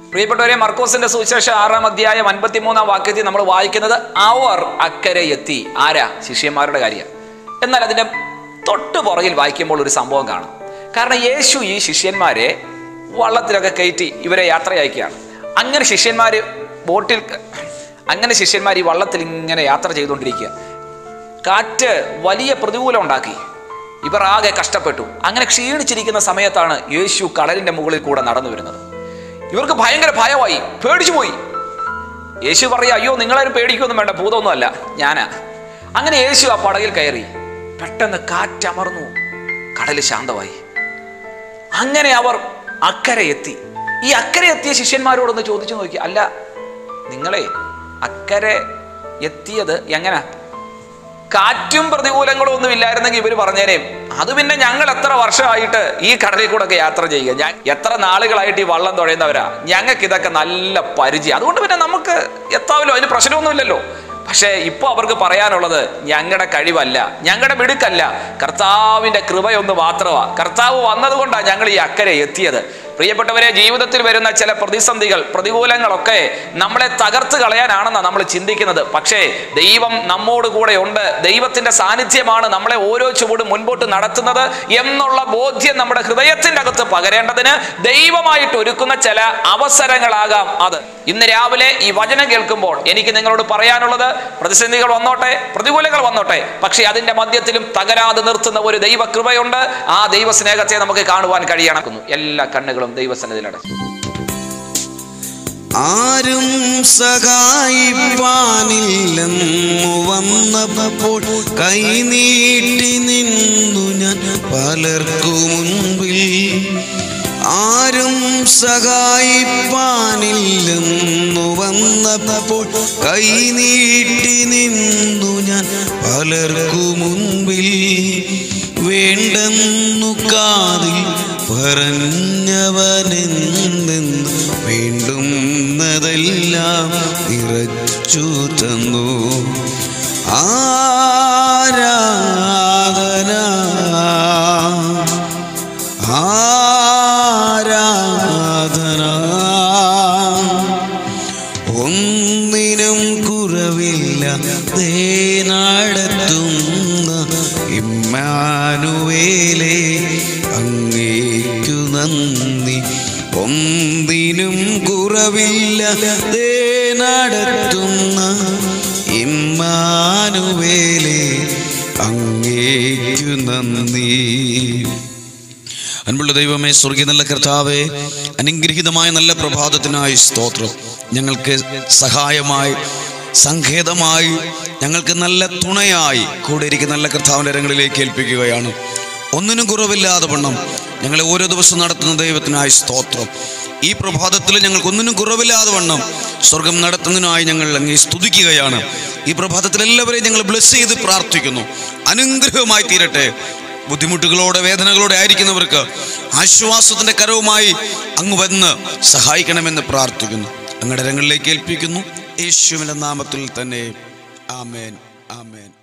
പ്രിയപ്പെട്ടവരെ മർക്കോസിന്റെ സുവിശേഷം ആറാം അധ്യായം അൻപത്തിമൂന്നാം വാക്യത്തിൽ നമ്മൾ വായിക്കുന്നത് അവർ അക്കരെ എത്തി ആരാ ശിഷ്യന്മാരുടെ കാര്യം എന്നാൽ അതിന്റെ തൊട്ട് പുറകിൽ വായിക്കുമ്പോൾ ഒരു സംഭവം കാണാം കാരണം യേശു ഈ ശിഷ്യന്മാരെ വള്ളത്തിലൊക്കെ കയറ്റി ഇവരെ യാത്ര അയക്കുകയാണ് അങ്ങനെ ശിഷ്യന്മാര് ബോട്ടിൽ അങ്ങനെ ശിഷ്യന്മാർ ഈ വള്ളത്തിൽ ഇങ്ങനെ യാത്ര ചെയ്തുകൊണ്ടിരിക്കുക കാറ്റ് വലിയ പ്രതികൂലം ഉണ്ടാക്കി ഇവർ ആകെ കഷ്ടപ്പെട്ടു അങ്ങനെ ക്ഷീണിച്ചിരിക്കുന്ന സമയത്താണ് യേശു കടലിന്റെ മുകളിൽ കൂടെ നടന്നു വരുന്നത് ഇവർക്ക് ഭയങ്കര ഭയമായി പേടിച്ചു പോയി യേശു പറയാ അയ്യോ നിങ്ങളാരും പേടിക്കൊന്നും വേണ്ട ഭൂതമൊന്നും അല്ല ഞാനാ അങ്ങനെ യേശു ആ പടകിൽ കയറി പെട്ടെന്ന് കാറ്റമർന്നു കടല് ശാന്തമായി അങ്ങനെ അവർ അക്കരെ എത്തി ഈ അക്കരെ എത്തിയ ശിഷ്യന്മാരോടൊന്ന് ചോദിച്ചു നോക്കി അല്ല നിങ്ങളെ അക്കരെ എത്തിയത് എങ്ങനെ കാറ്റും പ്രതികൂലങ്ങളും ഒന്നും ഇല്ലായിരുന്നെങ്കിൽ ഇവർ പറഞ്ഞേനെ അത് പിന്നെ ഞങ്ങൾ എത്ര വർഷമായിട്ട് ഈ കടലിൽ കൂടെ ഒക്കെ യാത്ര ചെയ്യുക ഞാൻ എത്ര നാളുകളായിട്ട് ഈ വള്ളം തുഴയുന്നവരാ ഞങ്ങൾക്ക് ഇതൊക്കെ നല്ല പരിചയം അതുകൊണ്ട് പിന്നെ നമുക്ക് എത്താവല്ലോ അതിന് പ്രശ്നമൊന്നുമില്ലല്ലോ പക്ഷേ ഇപ്പോൾ അവർക്ക് പറയാനുള്ളത് ഞങ്ങളുടെ കഴിവല്ല ഞങ്ങളുടെ മിടുക്കല്ല കർത്താവിൻ്റെ കൃപയൊന്ന് മാത്രമാണ് കർത്താവ് വന്നതുകൊണ്ടാണ് ഞങ്ങൾ ഈ അക്കരെ എത്തിയത് പ്രിയപ്പെട്ടവരെ ജീവിതത്തിൽ വരുന്ന ചില പ്രതിസന്ധികൾ പ്രതികൂലങ്ങളൊക്കെ നമ്മളെ തകർത്ത് കളയാനാണെന്നാണ് നമ്മൾ ചിന്തിക്കുന്നത് പക്ഷേ ദൈവം നമ്മോട് കൂടെ ഉണ്ട് ദൈവത്തിന്റെ സാന്നിധ്യമാണ് നമ്മളെ ഓരോ ചുവടും മുൻപോട്ട് നടത്തുന്നത് എന്നുള്ള ബോധ്യം നമ്മുടെ ഹൃദയത്തിന്റെ അകത്ത് പകരേണ്ടതിന് ദൈവമായിട്ട് ഒരുക്കുന്ന ചില അവസരങ്ങളാകാം അത് ഇന്ന് രാവിലെ ഈ വചനം കേൾക്കുമ്പോൾ എനിക്ക് നിങ്ങളോട് പറയാനുള്ളത് പ്രതിസന്ധികൾ വന്നോട്ടെ പ്രതികൂലങ്ങൾ വന്നോട്ടെ പക്ഷേ അതിന്റെ മധ്യത്തിലും തകരാതെ നിർത്തുന്ന ഒരു ദൈവ കൃപയുണ്ട് ആ ദൈവ സ്നേഹത്തെ നമുക്ക് കാണുവാൻ കഴിയണക്കുന്നു എല്ലാ കണ്ണുകളും ദൈവസന്നിധിയിലടച്ചു ആരും സഹായിപ്പാനില്ലെന്നു വന്നപ്പോൾ കൈനീട്ടി നിന്നു ഞാൻ പലർക്കു മുൻപിൽ ആരും സഹായിപ്പാനില്ലെന്നു വന്നപ്പോൾ കൈനീട്ടി നിന്നു ഞാൻ പലർക്കു മുൻപിൽ വേണ്ടെന്നു കാതിൽ പറഞ്ഞവനെന്നെന്ന് വേണ്ടുന്നതെല്ലാം നിറച്ചു തന്നു ആരാധന ആരാധന ഒന്നിനും കുറവില്ല നടത്തുന്ന ഇമ്മാനുവേലേ അങ്ങേക്കു നന്ദി ഒന്നിനും കുറവില്ല നടത്തുന്ന ഇമ്മാനുവേലേ അങ്ങേക്കു നന്ദി അൻപുള്ള ദൈവമേ സ്വർഗീയ നല്ല കർത്താവേ അനുഗ്രഹീതമായ നല്ല പ്രഭാതത്തിനായി സ്തോത്രം ഞങ്ങൾക്ക് സഹായമായി സങ്കേതമായി ഞങ്ങൾക്ക് നല്ല തുണയായി കൂടെ ഇരിക്കുന്ന നല്ല കർത്താവിൻ്റെ രംഗങ്ങളിലേക്ക് ഏൽപ്പിക്കുകയാണ് ഒന്നിനും കുറവില്ലാതെ വണ്ണം ഞങ്ങളെ ഓരോ ദിവസവും നടത്തുന്ന ദൈവത്തിനായി സ്തോത്രം ഈ പ്രഭാതത്തിൽ ഞങ്ങൾക്ക് ഒന്നിനും കുറവില്ലാതെ വണ്ണം സ്വർഗം നടത്തുന്നതിനായി ഞങ്ങൾ അങ്ങേ സ്തുതിക്കുകയാണ് ഈ പ്രഭാതത്തിൽ എല്ലാവരെയും ഞങ്ങൾ ബ്ലെസ് ചെയ്ത് പ്രാർത്ഥിക്കുന്നു അനുഗ്രഹമായി തീരട്ടെ ബുദ്ധിമുട്ടുകളോടെ വേദനകളോടെ ആയിരിക്കുന്നവർക്ക് ആശ്വാസത്തിന്റെ കരവുമായി അങ്ങ് വന്ന് സഹായിക്കണമെന്ന് പ്രാർത്ഥിക്കുന്നു അങ്ങയുടെ രംഗങ്ങളിലേക്ക് ഏൽപ്പിക്കുന്നു യേശുവിന്റെ നാമത്തിൽ തന്നെ ആമേൻ ആമേൻ